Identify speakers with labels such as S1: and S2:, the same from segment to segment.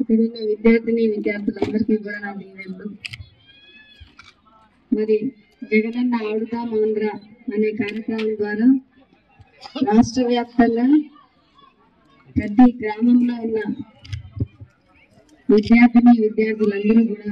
S1: ఇక్కడ ఉన్న విద్యార్థిని విద్యార్థులందరికీ కూడా నా దీవెనలు మరి జగనన్న ఆడుదాం ఆంధ్ర అనే కార్యక్రమం ద్వారా రాష్ట్ర వ్యాప్తంగా ప్రతి గ్రామంలో ఉన్న విద్యార్థిని విద్యార్థులందరూ కూడా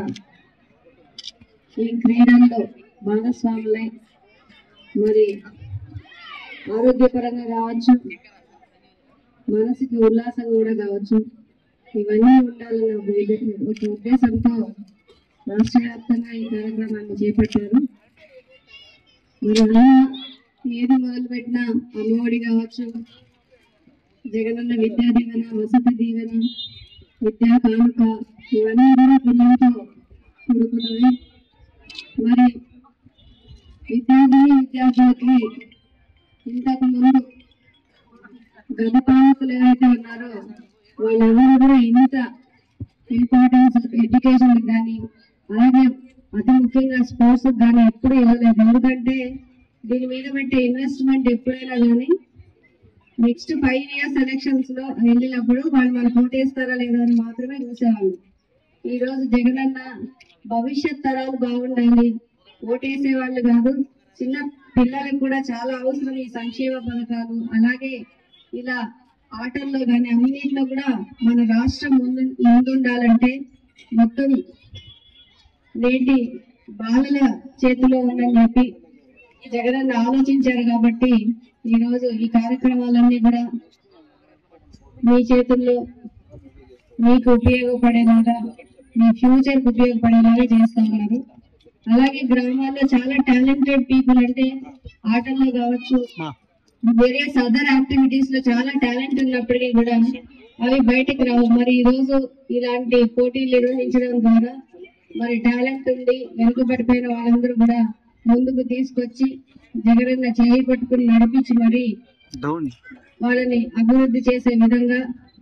S1: ఈ క్రీడల్లో భాగస్వాములై మరి ఆరోగ్యపరంగా కావచ్చు మనసుకి ఉల్లాసం కూడా కావచ్చు ఇవన్నీ ఉండాలన్న ఒక విధ- ఒక ఉద్దేశంతో రాష్ట్ర వ్యాప్తంగా ఈ కార్యక్రమాన్ని చేపట్టారు మరి అలా ఏది మొదలు పెట్టినా అమ్మఒడి కావచ్చు జగనన్న విద్యా దీవెన వసతి దీవెన విద్యా కానుక ఇవన్నీ కూడా పిల్లలతో కూడుకున్నవి మరి విద్యార్థిని విద్యార్థులకి ఇంతకు ముందు గత పాలకులు ఏవైతే ఉన్నారో వాళ్ళెవరు కూడా ఇంత ఇంపార్టెన్స్ ఎడ్యుకేషన్ కానీ అలాగే అతి ముఖ్యంగా స్పోర్ట్స్ కానీ ఎప్పుడు ఇవ్వలేదు ఎందుకంటే దీని మీద పెట్టే ఇన్వెస్ట్మెంట్ ఎప్పుడైనా కానీ నెక్స్ట్ ఫైవ్ ఇయర్స్ ఎలక్షన్స్ లో వెళ్ళినప్పుడు వాళ్ళు మనకు ఓటేస్తారా లేదా అని మాత్రమే చూసేవాళ్ళు ఈ రోజు జగనన్న భవిష్యత్ తరాలు బాగుండాలి ఓటేసే వాళ్ళు కాదు చిన్న పిల్లలకు కూడా చాలా అవసరం ఈ సంక్షేమ పథకాలు అలాగే ఇలా ఆటల్లో కానీ అన్నింటిలో కూడా మన రాష్ట్రం ముందు ముందుండాలంటే మొత్తం నేటి బాలల చేతిలో ఉందని చెప్పి జగనన్న ఆలోచించారు కాబట్టి ఈ రోజు ఈ కార్యక్రమాలన్నీ కూడా మీ చేతుల్లో మీకు ఉపయోగపడేలాగా మీ ఫ్యూచర్ కు ఉపయోగపడేలాగా చేస్తా ఉన్నారు అలాగే గ్రామాల్లో చాలా టాలెంటెడ్ పీపుల్ అంటే ఆటల్లో కావచ్చు వేరియస్ అదర్ యాక్టివిటీస్ లో చాలా టాలెంట్ ఉన్నప్పటికీ కూడా అవి బయటకు రావు మరి ఈ రోజు ఇలాంటి పోటీలు నిర్వహించడం ద్వారా మరి టాలెంట్ ఉండి వెనుకబడిపోయిన వాళ్ళందరూ కూడా ముందుకు తీసుకొచ్చి జగనన్న చేయి పట్టుకుని నడిపించి మరి
S2: ధోని
S1: వాళ్ళని అభివృద్ధి చేసే విధంగా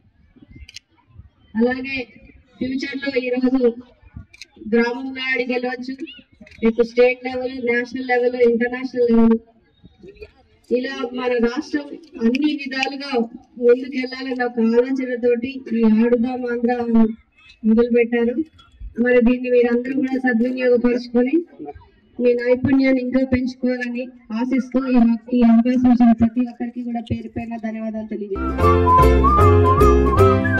S1: అలాగే ఫ్యూచర్ లో ఈ రోజు గ్రామంలో ఆడి గెలవచ్చు ఇప్పుడు state level national level international level ఇలా మన రాష్ట్రం అన్ని విధాలుగా ముందుకు వెళ్ళాలన్న ఒక ఆలోచనతోటి ఈ ఆడుదాం ఆంధ్ర మొదలు పెట్టారు మరి దీన్ని మీరందరూ కూడా సద్వినియోగపరుచుకొని మీ నైపుణ్యాన్ని ఇంకా పెంచుకోవాలని ఆశిస్తూ ఈ ఈ అవకాశం ఇచ్చిన ప్రతి ఒక్కరికి కూడా పేరు పైన ధన్యవాదాలు తెలియజేస్తాను